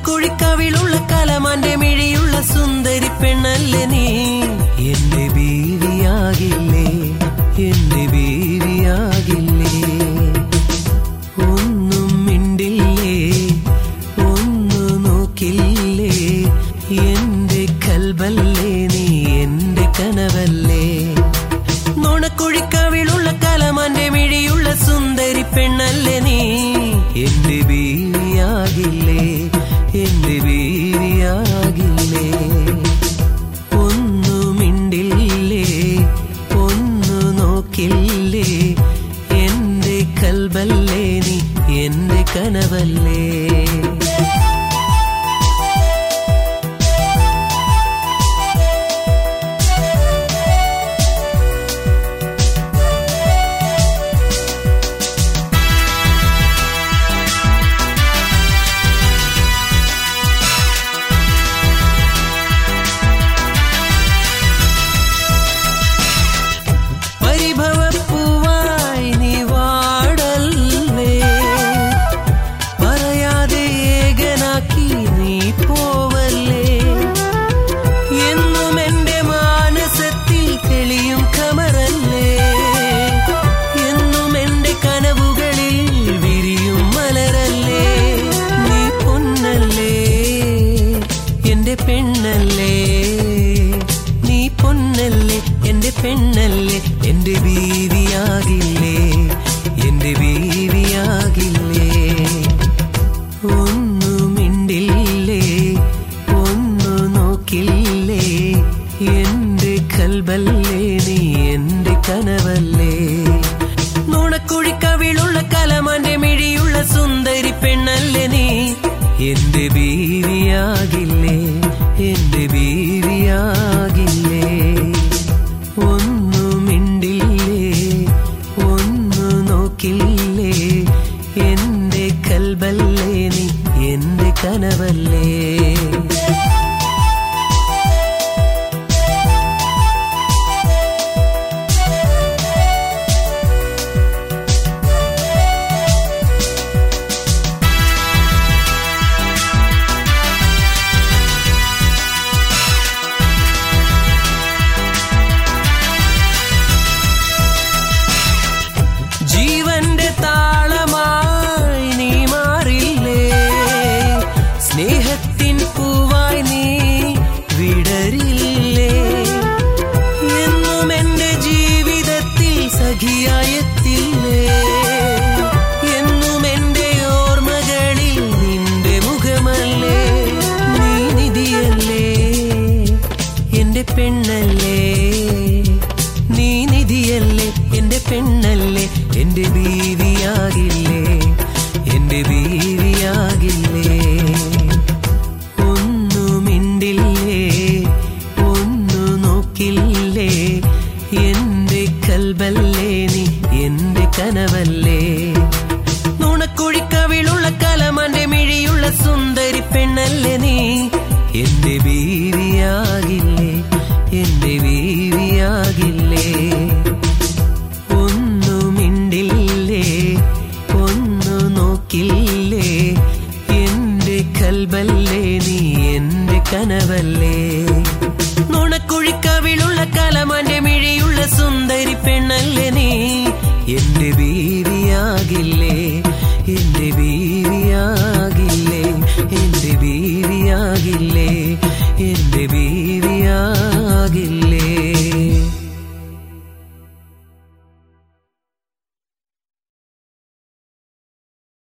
നുണക്കുഴിക്കവിളുള്ള കലമാന്റെ മിഴിയുള്ള സുന്ദരി പെണ്ണല്ലേ നീ എന്റെ ബീവിയാകില്ലേ എന്റെ ബീവിയാകില്ലേ ഒന്നും മിണ്ടില്ലേ ഒന്നു നോക്കില്ലേ എന്റെ കൽബല്ലേ നീ എന്റെ കനവല്ലേ നുണക്കുഴിക്കവിളുള്ള കലമാന്റെ മിഴിയുള്ള സുന്ദരി പെണ്ണല്ലേ നീ എന്റെ ബീവിയാകില്ലേ എന്റെ ബീവിയാകില്ലേ ഒന്നു മിണ്ടില്ലേ ഒന്നു നോക്കില്ലേ എന്റെ കൽബല്ലേ നീ എന്റെ കനവല്ലേ പരിഭവപ്പൂവായി നീ വാടല്ലേ പറയാതെ ഏകനാക്കി നീ പോവല്ലേ എന്നും എന്റെ മാനസത്തിൽ തെളിയും കമറല്ലേ എന്നും എന്റെ കനവുകളിൽ വിരിയും മലരല്ലേ നീ പൊന്നല്ലേ എന്റെ പെണ്ണല്ലേ നീ പൊന്നല്ലേ എന്റെ പെണ്ണല്ലേ എന്റെ ബീവിയാകില്ലേ എന്റെ ബീവിയാകില്ലേ ഒന്നു മിണ്ടില്ലേ ഒന്നു നോക്കില്ലേ എന്റെ കൽബല്ലേ നീ എന്റെ കനവല്ലേ നുണക്കുഴിക്കവിളുള്ള കലമാന്റെ മിഴിയുള്ള സുന്ദരി പെണ്ണല്ലേ നീ എന്റെ ബീവിയാകില്ലേ എന്റെ ബീവിയാകില്ലേ ഒന്നു മിണ്ടില്ലേ ഒന്നു നോക്കില്ലേ എന്റെ കൽബല്ലേ നീ എന്റെ കനവല്ലേ ജീവന്റെ താളമായി നീ മാറില്ലേ സ്നേഹത്തിൻ പൂവായി നീ വിടരില്ലേ എന്നും എന്റെ ജീവിതത്തിൽ സഖിയായെത്തില്ലേ എന്നും എന്റെ ഓർമ്മകളിൽ നിന്റെ മുഖമല്ലേ നീ നിധിയല്ലേ എന്റെ പെണ്ണല്ലേ നീ നിധിയല്ലേ എന്റെ പെണ്ണല്ലേ എന്റെ ബീവിയാകില്ലേ എന്റെ ബീവിയാകില്ലേ ഒന്നു മിണ്ടില്ലേ ഒന്നു നോക്കില്ലേ എന്റെ കൽബല്ലേ നീ എന്റെ കനവല്ലേ നുണക്കുഴിക്കവിളുള്ള കലമാന്റെ മിഴിയുള്ള സുന്ദരി പെണ്ണല്ലേ നീ എന്റെ ബീവിയാകില്ലേ എന്റെ ബീവിയാകില്ലേ ഒന്നു മിണ്ടില്ലേ ഒന്നു നോക്കില്ലേ എന്റെ കൽബല്ലേ നീ എന്റെ കനവല്ലേ നുണക്കുഴിക്കവിളുള്ള കലമാന്റെ മിഴിയുള്ള സുന്ദരി പെണ്ണല്ലേ നീ എന്റെ ബീവിയാകില്ലേ എന്റെ ബീവിയാകില്ലേ എന്റെ ബീവിയാകില്ലേ